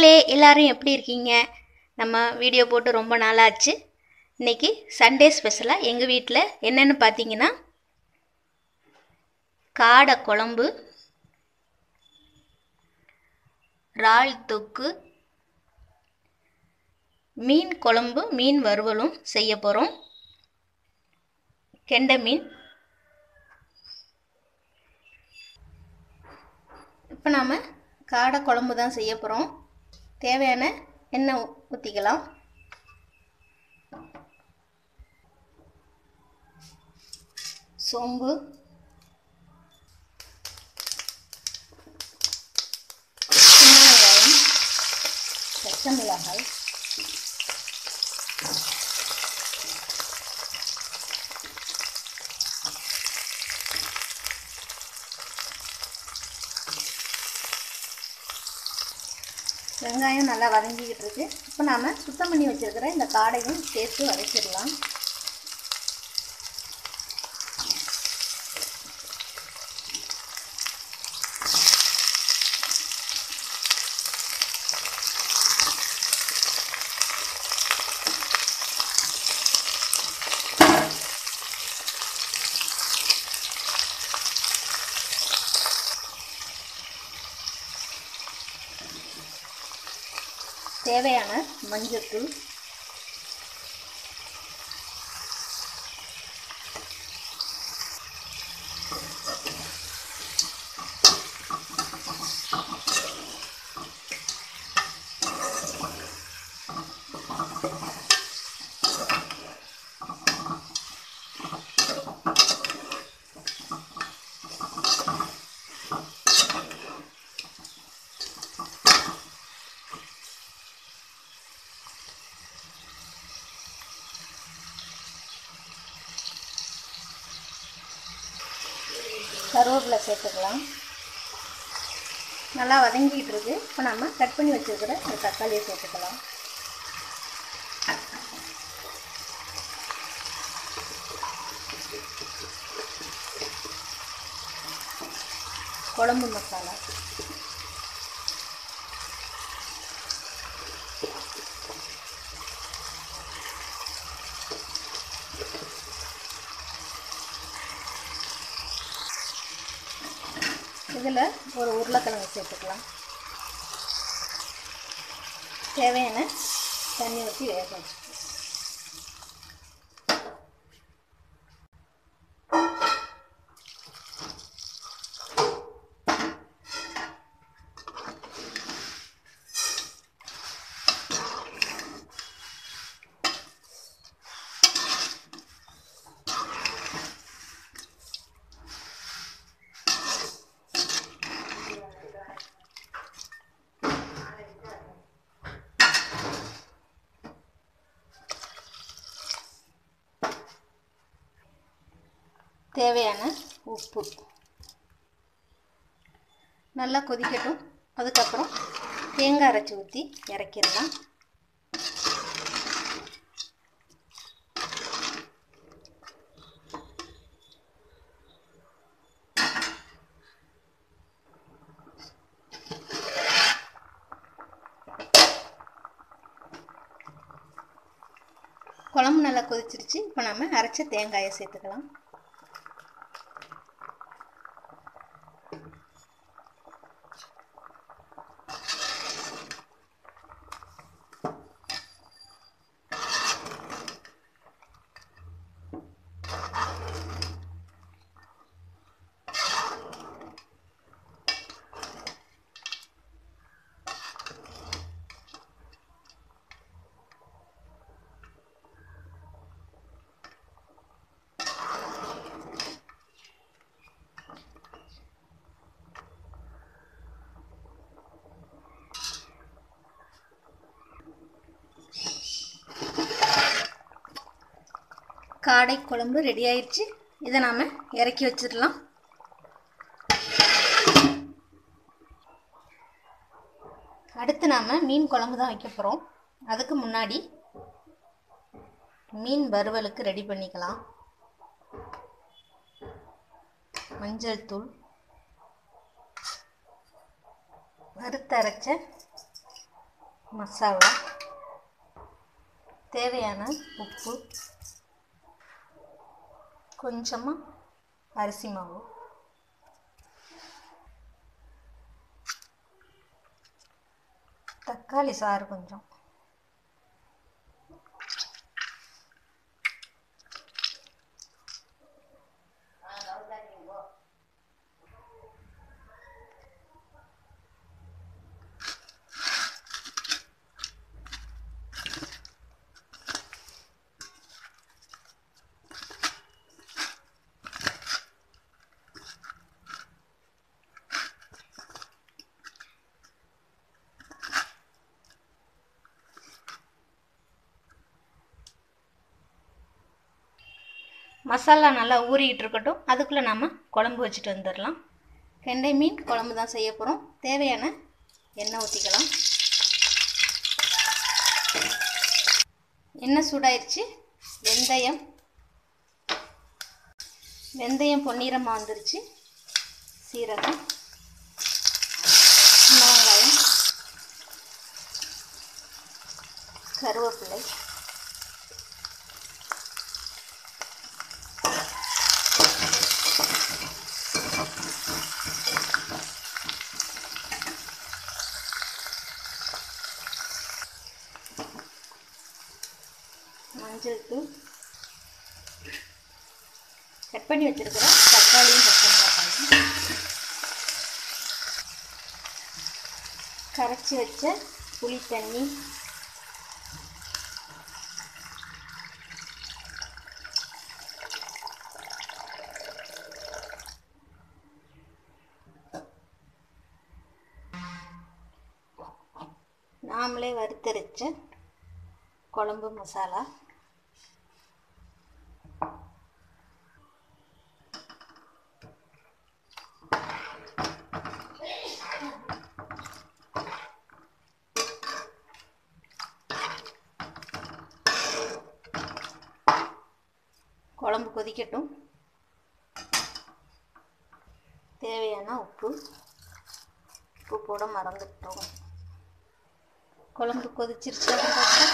மக்களே எல்லாரும் எப்படி இருக்கீங்க நம்ம வீடியோ போட்டு ரொம்ப நாளாச்சு இன்னைக்கு சண்டே ஸ்பெஷலாக எங்கள் வீட்டில் என்னென்னு பார்த்தீங்கன்னா காடை குழம்பு இறால் தொக்கு மீன் குழம்பு மீன் வறுவலும் செய்ய போகிறோம் கெண்டை மீன் இப்போ நாம் காடை குழம்பு தான் செய்ய போகிறோம் தேவையான எண்ணெய் ஊற்றிக்கலாம் சோம்பு சின்ன வெங்காயம் பச்சை மிளகாய் வெங்காயம் நல்லா வதங்கிக்கிட்டு இருக்கு இப்போ நாம் சுத்தம் பண்ணி வச்சுருக்கிற இந்த காடையும் சேர்த்து வதக்கிடலாம் தேவையான மஞ்சள்தூள் கருவேப்பிலை சேர்த்துக்கலாம் நல்லா வதங்கிட்டு இருக்கு இப்போ நம்ம கட் பண்ணி வச்சுருக்கிற இந்த தக்காளியை சேர்த்துக்கலாம் குழம்பு மசாலா இதில் ஒரு உருளைக்கிழங்கு சேர்த்துக்கலாம் தேவையான தண்ணி ஊற்றி வேக வச்சுக்கலாம் தேவையான உப்பு நல்லா கொதிக்கட்டும் அதுக்கப்புறம் தேங்காய் அரைச்சி ஊற்றி இறக்கிடலாம் குழம்பு நல்லா கொதிச்சிருச்சு இப்போ நம்ம அரைச்ச தேங்காயை சேர்த்துக்கலாம் காடை குழம்பு ரெடி ஆயிடுச்சு இதை நாம் இறக்கி வச்சிடலாம் அடுத்து நாம் மீன் குழம்பு தான் வைக்க போகிறோம் அதுக்கு முன்னாடி மீன் வறுவலுக்கு ரெடி பண்ணிக்கலாம் மஞ்சள் தூள் வறுத்தரைச்ச மசாலா தேவையான உப்பு கொஞ்சமாக அரிசி மாவு தக்காளி சாறு கொஞ்சம் மசாலா நல்லா ஊறிக்கிட்டு இருக்கட்டும் அதுக்குள்ளே நாம் குழம்பு வச்சுட்டு வந்துடலாம் கெண்டை மீன் குழம்பு தான் செய்ய போகிறோம் தேவையான எண்ணெய் ஊற்றிக்கலாம் எண்ணெய் சூடாயிருச்சு வெந்தயம் வெந்தயம் பொன்னிறமாக வந்துருச்சு சீரகம் சின்ன வெங்காயம் கருவேப்பிலை மஞ்சள் தூள் கட் பண்ணி வச்சிருக்கிற தக்காளியும் கட் பண்ணி தக்காளியும் கரைச்சி வச்ச புளி தண்ணி நாமளே வறுத்தரைச்ச குழம்பு மசாலா குழம்பு கொதிக்கட்டும் தேவையான உப்பு உப்பு போட மறந்துட்டோம் குழம்பு கொதிச்சிருச்சான்னு பார்த்தா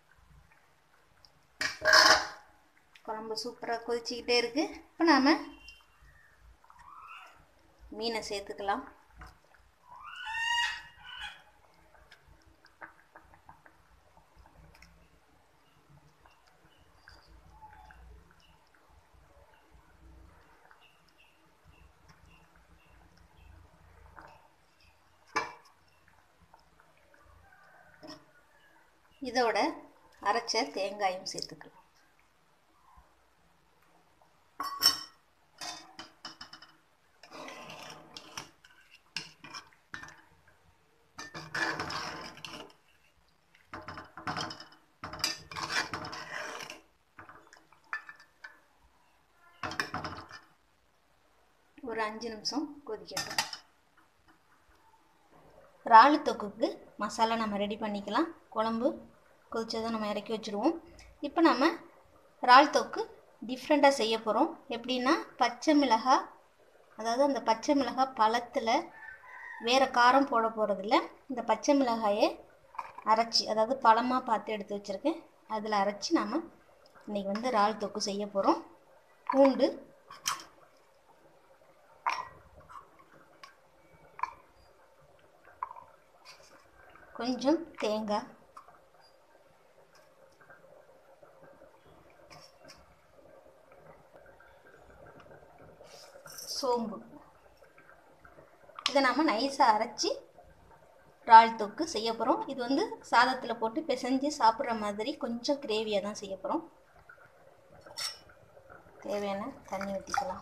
குழம்பு சூப்பராக கொதிச்சிக்கிட்டே இருக்கு இப்போ நாம் மீனை சேர்த்துக்கலாம் இதோட அரைச்ச தேங்காயும் சேர்த்துக்கலாம் ஒரு அஞ்சு நிமிஷம் கொதிக்கட்டும் இறாலு தொக்குக்கு மசாலா நம்ம ரெடி பண்ணிக்கலாம் குழம்பு கொதிச்சதை நம்ம இறக்கி வச்சுருவோம் இப்போ நம்ம இறால் தொக்கு டிஃப்ரெண்ட்டாக செய்ய போகிறோம் எப்படின்னா பச்சை மிளகாய் அதாவது அந்த பச்சை மிளகாய் பழத்தில் வேறு காரம் போட போகிறதில்ல இந்த பச்சை மிளகாயை அரைச்சி அதாவது பழமாக பார்த்து எடுத்து வச்சுருக்கேன் அதில் அரைச்சி நாம் இன்றைக்கி வந்து இறால் தொக்கு செய்ய போகிறோம் பூண்டு கொஞ்சம் தேங்காய் சோம்பு இதை நாம் நைஸாக அரைச்சி இறால் தொக்கு செய்ய போகிறோம் இது வந்து சாதத்தில் போட்டு பிசைஞ்சு சாப்பிட்ற மாதிரி கொஞ்சம் கிரேவியாக தான் செய்ய போகிறோம் தேவையான தண்ணி ஊற்றிக்கலாம்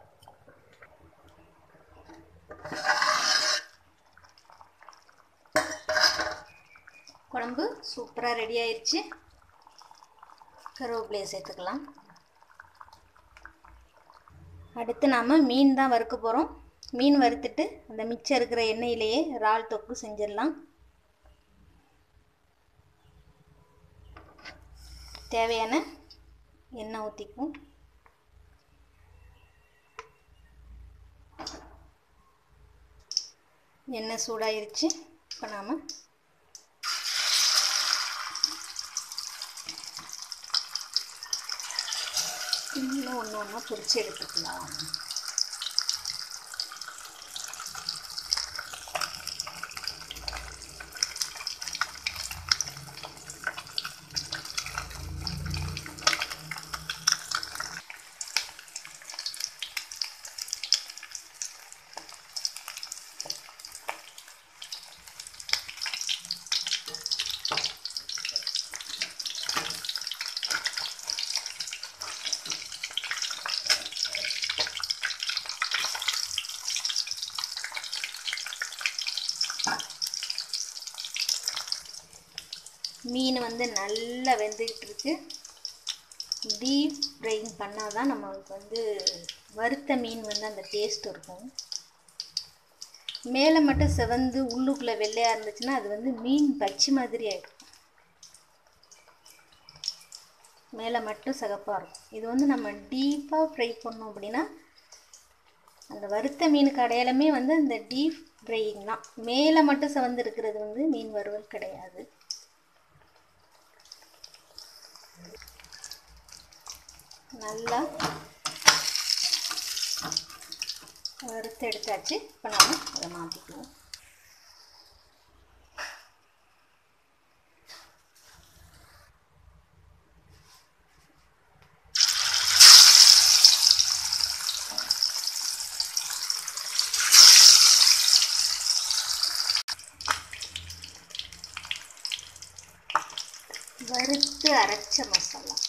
குழம்பு சூப்பராக ரெடி ஆயிடுச்சு கருவேப்பிலையை சேர்த்துக்கலாம் அடுத்து நாம் மீன் தான் வறுக்க போகிறோம் மீன் வறுத்துட்டு அந்த மிச்சம் இருக்கிற எண்ணெயிலேயே இறால் தொக்கு செஞ்சிடலாம் தேவையான எண்ணெய் ஊற்றிக்கும் எண்ணெய் சூடாயிருச்சு இப்போ நாம் இன்னும் ஒன்று ஒன்றா பொரிச்சு எடுத்துக்கலாம் மீன் வந்து நல்லா வெந்துக்கிட்டு இருக்கு டீப் ஃப்ரைங் பண்ணால் தான் நம்மளுக்கு வந்து வறுத்த மீன் வந்து அந்த டேஸ்ட் இருக்கும் மேலே மட்டும் செவந்து உள்ளுக்குள்ளே வெள்ளையாக இருந்துச்சுன்னா அது வந்து மீன் பச்சி மாதிரி ஆகிடும் மேலே மட்டும் சிகப்பாக இருக்கும் இது வந்து நம்ம டீப்பாக ஃப்ரை பண்ணோம் அப்படின்னா அந்த வறுத்த மீனுக்கு அடையாளமே வந்து அந்த டீப் ஃப்ரையிங் தான் மேலே மட்டும் செவந்து இருக்கிறது வந்து மீன் வறுவல் கிடையாது நல்லா வறுத்து எடுத்தாச்சு இப்போ நம்ம அதை மாற்றிக்குவோம் வறுத்து அரைச்ச மசாலா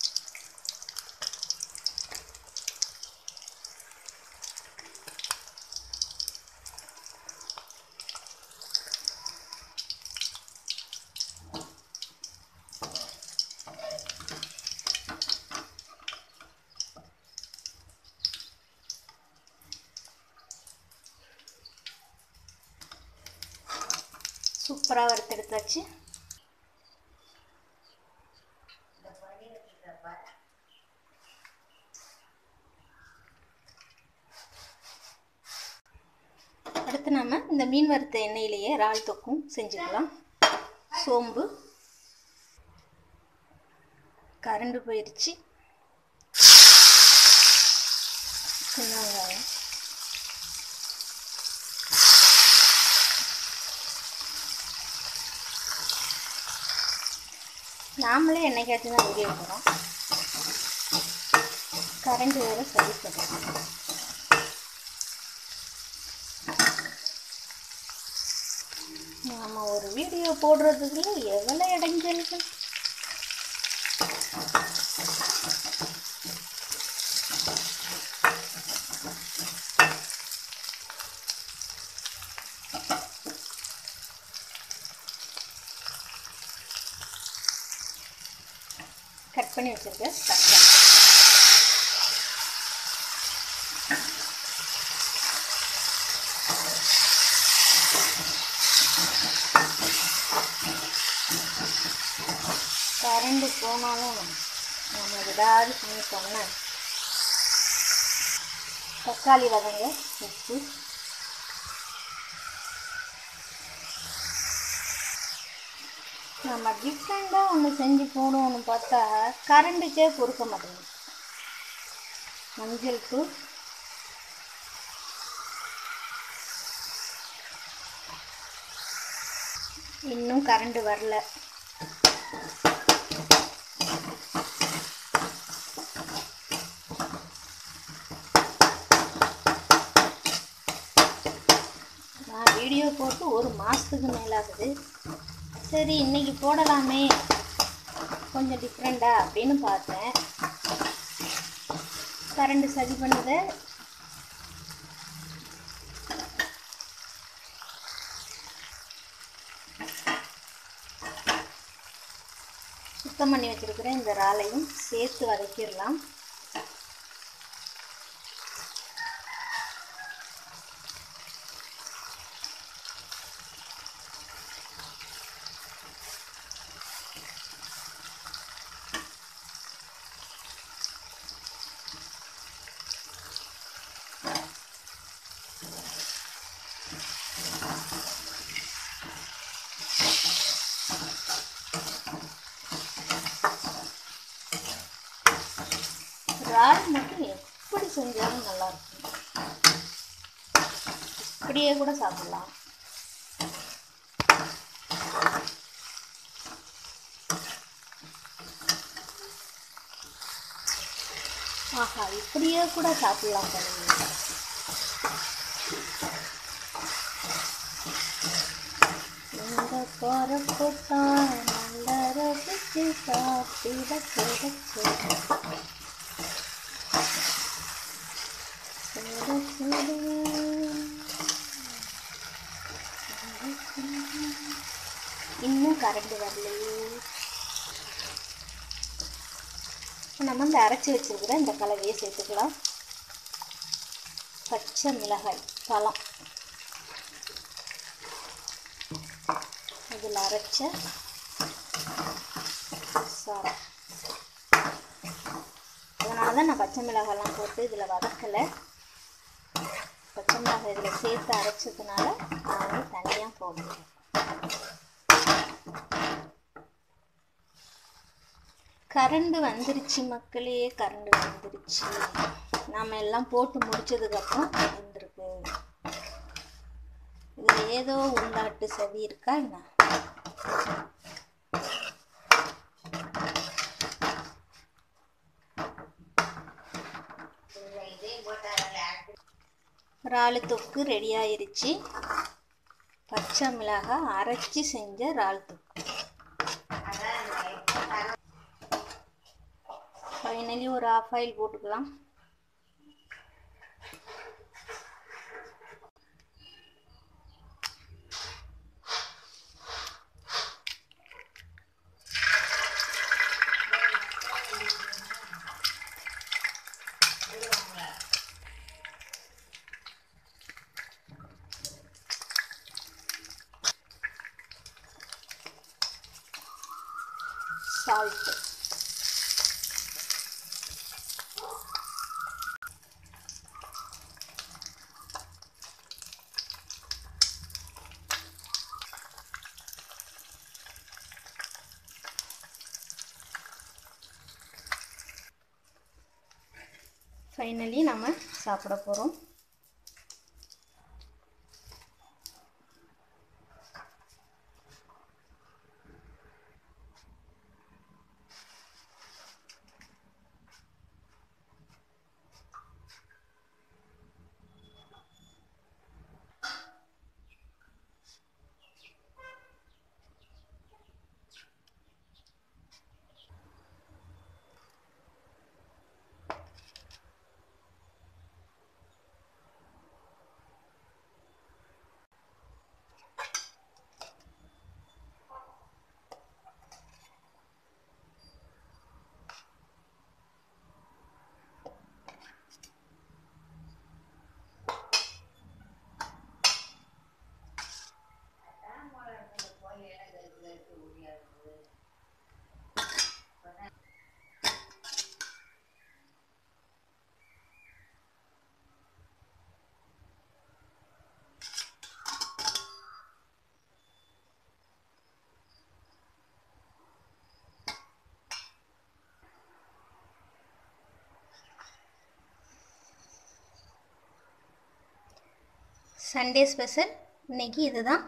சூப்பராக வறுத்தெடுத்தாச்சு அடுத்து நம்ம இந்த மீன் வறுத்த எண்ணெயிலேயே இறால் தொக்கும் செஞ்சுக்கலாம் சோம்பு கரண்டு போயிடுச்சு சின்ன வெங்காயம் நாமளே என்னைக்காச்சும் தான் வீடியோ போகிறோம் கரண்ட் வேறு சரி பண்ணுறோம் நாம் ஒரு வீடியோ போடுறதுக்குள்ள எவ்வளோ இடைஞ்சல்கள் கட் பண்ணி வச்சுருக்க தக்காளி கரண்டு போனாலும் நம்ம விடாது பண்ணிட்டோம்னா தக்காளி வதங்க உப்பு நம்ம டிஃப்ரெண்ட்டாக ஒன்று செஞ்சு போடுவோம்னு பார்த்தா கரண்டுக்கே பொறுக்க மாட்டேங்குது மஞ்சள் தூள் இன்னும் கரண்ட் வரல நான் வீடியோ போட்டு ஒரு மாதத்துக்கு மேலாகுது சரி இன்னைக்கு போடலாமே கொஞ்சம் டிஃப்ரெண்டா அப்படின்னு பார்த்தேன் கரண்ட் சரி பண்ணுது சுத்தம் பண்ணி வச்சிருக்கிற இந்த இறாலையும் சேர்த்து வதக்கிடலாம் இறால் மட்டும் எப்படி செஞ்சாலும் நல்லா இருக்கும் இப்படியே கூட சாப்பிடலாம் ஆஹா இப்படியே கூட சாப்பிடலாம் பாருங்க இந்த பரப்பு தான் நல்ல ரசிச்சு சாப்பிட கிடைச்சு சுட சுட இன்னும் கரண்ட் வரலையே இப்போ நம்ம இந்த அரைச்சி வச்சிருக்கிற இந்த கலவையை சேர்த்துக்கலாம் பச்சை மிளகாய் பழம் இதில் அரைச்ச சாதம் அதனால தான் நான் பச்சை மிளகாய்லாம் போட்டு இதில் வதக்கலை பச்சை மிளகாய் இதில் சேர்த்து அரைச்சதுனால நான் வந்து தனியாக போடுறேன் கரண்டு வந்துருச்சு மக்களே கரண்டு வந்துருச்சு நாம் எல்லாம் போட்டு முடிச்சதுக்கப்புறம் வந்திருக்கு இதில் ஏதோ உள்நாட்டு சதி இருக்கா என்ன இறால் தொக்கு ரெடி ஆயிருச்சு பச்சை மிளகாய் அரைச்சி செஞ்ச இறால் தொக்கு ஃபைனலி ஒரு ஆஃப் ஆயில் போட்டுக்கலாம் சால்ட்டு ஃபைனலி நம்ம சாப்பிட போகிறோம் சண்டே ஸ்பெஷல் இன்னைக்கு இதுதான்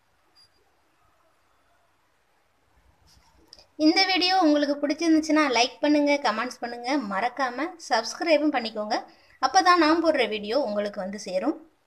இந்த வீடியோ உங்களுக்கு பிடிச்சிருந்துச்சுன்னா லைக் பண்ணுங்கள் கமெண்ட்ஸ் பண்ணுங்கள் மறக்காமல் சப்ஸ்கிரைபும் பண்ணிக்கோங்க அப்போ தான் நான் போடுற வீடியோ உங்களுக்கு வந்து சேரும்